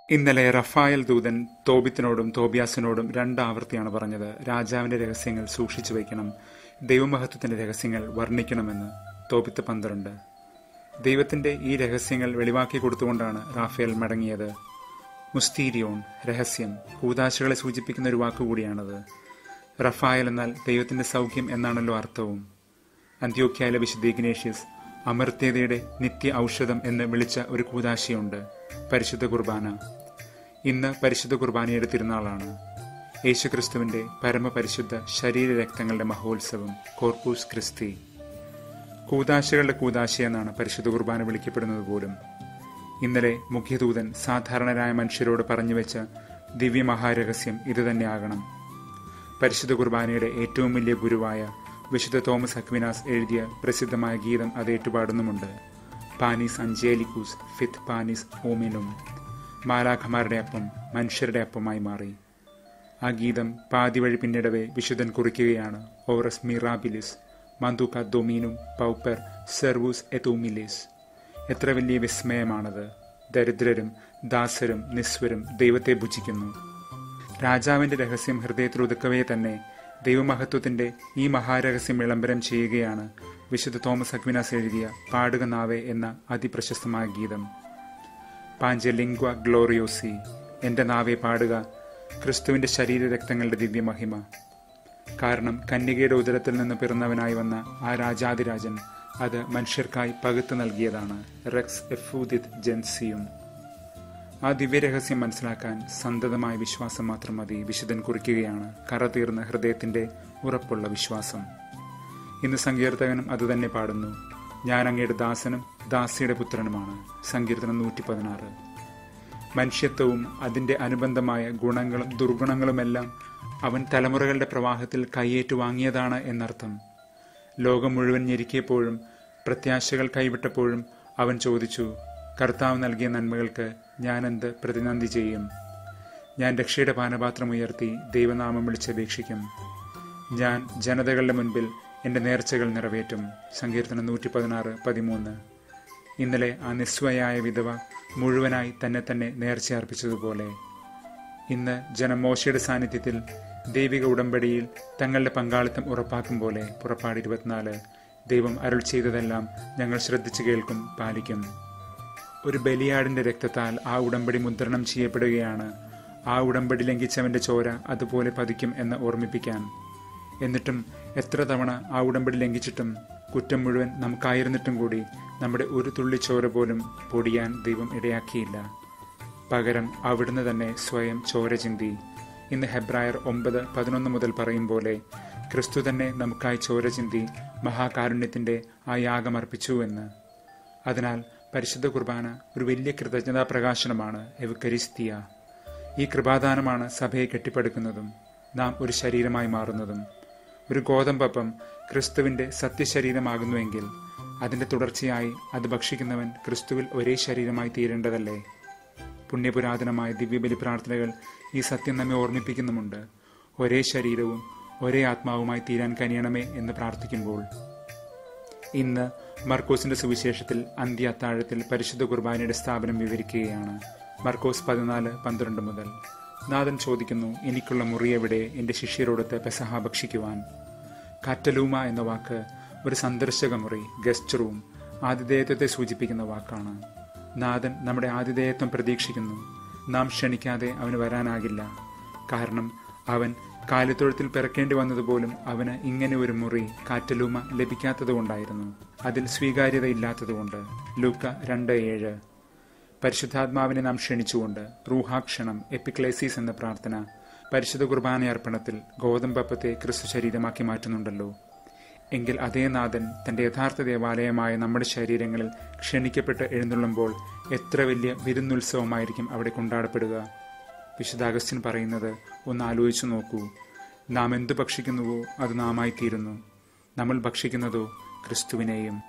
ഇന്നലെ റഫായൽ ദൂതൻ തോബിത്തിനോടും തോബിയാസിനോടും രണ്ടാവർത്തിയാണ് പറഞ്ഞത് രാജാവിന്റെ രഹസ്യങ്ങൾ സൂക്ഷിച്ചു വയ്ക്കണം ദൈവമഹത്വത്തിന്റെ രഹസ്യങ്ങൾ വർണ്ണിക്കണമെന്ന് തോബിത്ത് പന്ത്രണ്ട് ദൈവത്തിന്റെ ഈ രഹസ്യങ്ങൾ വെളിവാക്കി കൊടുത്തുകൊണ്ടാണ് റാഫേൽ മടങ്ങിയത് മുസ്തീരിയോൺ രഹസ്യം കൂതാശകളെ സൂചിപ്പിക്കുന്ന ഒരു വാക്കുകൂടിയാണത് റഫായൽ എന്നാൽ ദൈവത്തിന്റെ സൗഖ്യം എന്നാണല്ലോ അർത്ഥവും അന്ത്യോക്യാല വിശുദ്ധ ഇഗ്നേഷ്യസ് അമർത്യതയുടെ നിത്യ ഔഷധം എന്ന് വിളിച്ച ഒരു കൂതാശയുണ്ട് പരിശുദ്ധ കുർബാന ഇന്ന് പരിശുദ്ധ കുർബാനയുടെ തിരുനാളാണ് യേശുക്രിസ്തുവിന്റെ പരമപരിശുദ്ധ ശരീര രക്തങ്ങളുടെ മഹോത്സവം കോർപ്പൂസ് ക്രിസ്തി കൂതാശകളുടെ കൂതാശ എന്നാണ് പരിശുദ്ധ കുർബാന വിളിക്കപ്പെടുന്നത് പോലും ഇന്നലെ മുഖ്യദൂതൻ സാധാരണരായ മനുഷ്യരോട് പറഞ്ഞു വെച്ച ദിവ്യമഹാരഹസ്യം ഇതുതന്നെയാകണം പരിശുദ്ധ കുർബാനയുടെ ഏറ്റവും വലിയ ഗുരുവായ വിശുദ്ധ തോമസ് അക്വിനാസ് എഴുതിയ പ്രസിദ്ധമായ ഗീതം അത് ഏറ്റുപാടുന്നുമുണ്ട് പാനീസ് അഞ്ചേലിക്കൂസ് ഫിത്ത് പാനീസ് ഓമിനും മാലാഖമാരുടെ അപ്പം മനുഷ്യരുടെ അപ്പമായി മാറി ആ ഗീതം പാതി വഴി പിന്നിടവേ വിശുദ്ധൻ കുറിക്കുകയാണ് ഓറസ് മിറാബിലിസ് മന്തുക ദൊമീനും പൗപ്പർ സെർവൂസ് എതൂമിലിസ് എത്ര വലിയ വിസ്മയമാണത് ദരിദ്രരും ദാസരും നിസ്വരും ദൈവത്തെ ഭുജിക്കുന്നു രാജാവിന്റെ രഹസ്യം ഹൃദയത്തിൽ ഒതുക്കവേ തന്നെ ദൈവമഹത്വത്തിന്റെ ഈ മഹാരഹസ്യം വിളംബരം ചെയ്യുകയാണ് വിശുദ്ധ തോമസ് അക്വിനാസ് എഴുതിയ പാടുക നാവേ എന്ന അതിപ്രശസ്തമായ ഗീതം പാഞ്ച ലിംഗ്വ ഗ്ലോറിയോസി എന്റെ നാവെ പാടുക ക്രിസ്തുവിന്റെ ശരീര രക്തങ്ങളുടെ ദിവ്യമഹിമ കാരണം കന്യകയുടെ ഉദരത്തിൽ നിന്ന് പിറന്നവനായി വന്ന ആ രാജാതിരാജൻ അത് മനുഷ്യർക്കായി പകുത്തു നൽകിയതാണ് റെക്സ് എഫൂദിത് ജെൻസിയും ആ ദിവ്യരഹസ്യം മനസ്സിലാക്കാൻ സന്തതമായ വിശ്വാസം മാത്രം മതി വിശുദ്ധൻ കുറിക്കുകയാണ് കറ തീർന്ന ഹൃദയത്തിന്റെ ഉറപ്പുള്ള വിശ്വാസം ഇന്ന് സങ്കീർത്തകനും അതുതന്നെ പാടുന്നു ഞാൻ അങ്ങയുടെ ദാസനും ദാസിയുടെ പുത്രനുമാണ് സങ്കീർത്തനം നൂറ്റി പതിനാറ് മനുഷ്യത്വവും അതിന്റെ അനുബന്ധമായ ഗുണങ്ങളും ദുർഗുണങ്ങളുമെല്ലാം അവൻ തലമുറകളുടെ പ്രവാഹത്തിൽ കൈയേറ്റു വാങ്ങിയതാണ് എന്നർത്ഥം ലോകം മുഴുവൻ ഞെരുക്കിയപ്പോഴും പ്രത്യാശകൾ കൈവിട്ടപ്പോഴും അവൻ ചോദിച്ചു കർത്താവ് നൽകിയ നന്മകൾക്ക് ഞാനെന്ത് പ്രതിനന്ദി ചെയ്യും ഞാൻ രക്ഷയുടെ പാനപാത്രം ഉയർത്തി ദൈവനാമം വിളിച്ചപേക്ഷിക്കും ഞാൻ ജനതകളുടെ മുൻപിൽ എൻ്റെ നേർച്ചകൾ നിറവേറ്റും സങ്കീർത്തനം നൂറ്റി പതിനാറ് പതിമൂന്ന് ഇന്നലെ ആ നിസ്വയായ വിധവ മുഴുവനായി തന്നെ തന്നെ നേർച്ചയർപ്പിച്ചതുപോലെ ഇന്ന് ജനം മോശയുടെ സാന്നിധ്യത്തിൽ ദൈവിക ഉടമ്പടിയിൽ തങ്ങളുടെ പങ്കാളിത്തം ഉറപ്പാക്കും പോലെ പുറപ്പാട് ഇരുപത്തിനാല് ദൈവം അരുൾ ചെയ്തതെല്ലാം ഞങ്ങൾ ശ്രദ്ധിച്ചു കേൾക്കും പാലിക്കും ഒരു ബലിയാടിന്റെ രക്തത്താൽ ആ ഉടമ്പടി മുദ്രണം ചെയ്യപ്പെടുകയാണ് ആ ഉടമ്പടി ലംഘിച്ചവന്റെ ചോര അതുപോലെ പതിക്കും എന്ന് ഓർമ്മിപ്പിക്കാൻ എന്നിട്ടും എത്ര തവണ ആ ഉടമ്പടി ലംഘിച്ചിട്ടും കുറ്റം മുഴുവൻ നമുക്കായിരുന്നിട്ടും കൂടി നമ്മുടെ ഒരു തുള്ളി ചോര പോലും പൊടിയാൻ ദൈവം ഇടയാക്കിയില്ല പകരം അവിടുന്ന് തന്നെ സ്വയം ചോര ചിന്തി ഇന്ന് ഹെബ്രായർ ഒമ്പത് പതിനൊന്ന് മുതൽ പറയും പോലെ ക്രിസ്തു തന്നെ നമുക്കായി ചോര ചിന്തി മഹാകാരുണ്യത്തിന്റെ ആ യാഗം അർപ്പിച്ചു എന്ന് അതിനാൽ പരിശുദ്ധ കുർബാന ഒരു വലിയ കൃതജ്ഞതാ പ്രകാശനമാണ് എവക്കരിസ്തിയ ഈ കൃപാദാനമാണ് സഭയെ കെട്ടിപ്പടുക്കുന്നതും നാം ഒരു ശരീരമായി മാറുന്നതും ഒരു ഗോതമ്പപ്പം ക്രിസ്തുവിന്റെ സത്യശരീരമാകുന്നുവെങ്കിൽ അതിന്റെ തുടർച്ചയായി അത് ഭക്ഷിക്കുന്നവൻ ക്രിസ്തുവിൽ ഒരേ ശരീരമായി തീരേണ്ടതല്ലേ പുണ്യപുരാതനമായ ദിവ്യബലി പ്രാർത്ഥനകൾ ഈ സത്യം നമ്മെ ഓർമ്മിപ്പിക്കുന്നുമുണ്ട് ഒരേ ശരീരവും ഒരേ ആത്മാവുമായി തീരാൻ കനിയണമേ എന്ന് പ്രാർത്ഥിക്കുമ്പോൾ ഇന്ന് മർക്കോസിന്റെ സുവിശേഷത്തിൽ അന്ത്യ അത്താഴത്തിൽ പരിശുദ്ധ കുർബാനയുടെ സ്ഥാപനം വിവരിക്കുകയാണ് മർക്കോസ് പതിനാല് പന്ത്രണ്ട് മുതൽ നാഥൻ ചോദിക്കുന്നു എനിക്കുള്ള മുറി എവിടെ എന്റെ ശിഷ്യരോടൊത്ത് പെസഹ ഭക്ഷിക്കുവാൻ കാറ്റലൂമ എന്ന വാക്ക് ഒരു സന്ദർശക മുറി ഗസ്റ്റ് റൂം ആതിഥേയത്വത്തെ സൂചിപ്പിക്കുന്ന വാക്കാണ് നാഥൻ നമ്മുടെ ആതിഥേയത്വം പ്രതീക്ഷിക്കുന്നു നാം ക്ഷണിക്കാതെ അവന് വരാനാകില്ല കാരണം അവൻ കാലിത്തൊഴുത്തിൽ പിറക്കേണ്ടി വന്നതുപോലും അവന് ഇങ്ങനെ ഒരു മുറി കാറ്റലൂമ ലഭിക്കാത്തതുകൊണ്ടായിരുന്നു അതിൽ സ്വീകാര്യത ഇല്ലാത്തതുകൊണ്ട് ലൂക്ക രണ്ട് ഏഴ് പരിശുദ്ധാത്മാവിനെ നാം ക്ഷണിച്ചുകൊണ്ട് റൂഹാക്ഷണം എപ്പിക്ലേസീസ് എന്ന പ്രാർത്ഥന പരിശുദ്ധ കുർബാന അർപ്പണത്തിൽ ഗോതമ്പപ്പത്തെ ക്രിസ്തു ശരീരമാക്കി മാറ്റുന്നുണ്ടല്ലോ എങ്കിൽ അതേ നാഥൻ തന്റെ യഥാർത്ഥ ദേവാലയമായ നമ്മുടെ ശരീരങ്ങളിൽ ക്ഷണിക്കപ്പെട്ട് എഴുന്നള്ളുമ്പോൾ എത്ര വലിയ വിരുന്നുത്സവമായിരിക്കും അവിടെ കൊണ്ടാടപ്പെടുക വിശുദ്ധ അഗസ്റ്റിൻ പറയുന്നത് ഒന്ന് ആലോചിച്ചു നോക്കൂ നാം എന്തു ഭക്ഷിക്കുന്നുവോ അത് നാമായി തീരുന്നു നമ്മൾ ഭക്ഷിക്കുന്നതോ ക്രിസ്തുവിനെയും